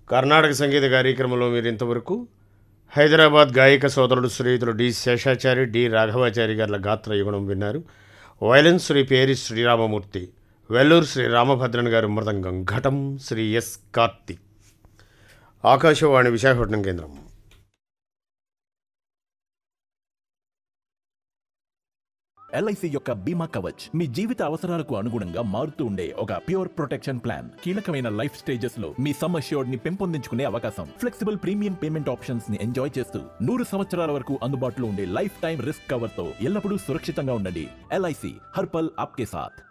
కర్ణాటక సంగీత కార్యక్రమంలో మీరు ఇంతవరకు హైదరాబాద్ గాయక సోదరుడు శ్రీయుతులు డి శేషాచారి డి రాఘవాచారి గారుల గాత్ర యుగణం విన్నారు వయలన్ శ్రీ పేరి శ్రీరామమూర్తి వెల్లూరు శ్రీ రామభద్రన్ గారు మృదంగం ఘటం శ్రీ ఎస్ కార్తిక్ ఆకాశవాణి విశాఖపట్నం కేంద్రం ఎల్ఐసి యొక్క బీమా కవచ్ మీ జీవిత అవసరాలకు అనుగుణంగా మారుతూ ఉండే ఒక ప్యూర్ ప్రొటెక్షన్ ప్లాన్ కీలకమైన లైఫ్ స్టేజెస్ లో మీ సమ్ అష్యూర్డ్ ని పెంపొందించుకునే అవకాశం ఫ్లెక్సిబుల్ ప్రీమియం పేమెంట్ ఆప్షన్స్ ని ఎంజాయ్ చేస్తూ నూరు సంవత్సరాల వరకు అందుబాటులో ఉండే లైఫ్ టైం రిస్క్ కవర్ తో ఎల్లప్పుడూ సురక్షితంగా ఉండండి ఎల్ఐసి హర్పల్ ఆప్కే సాథ్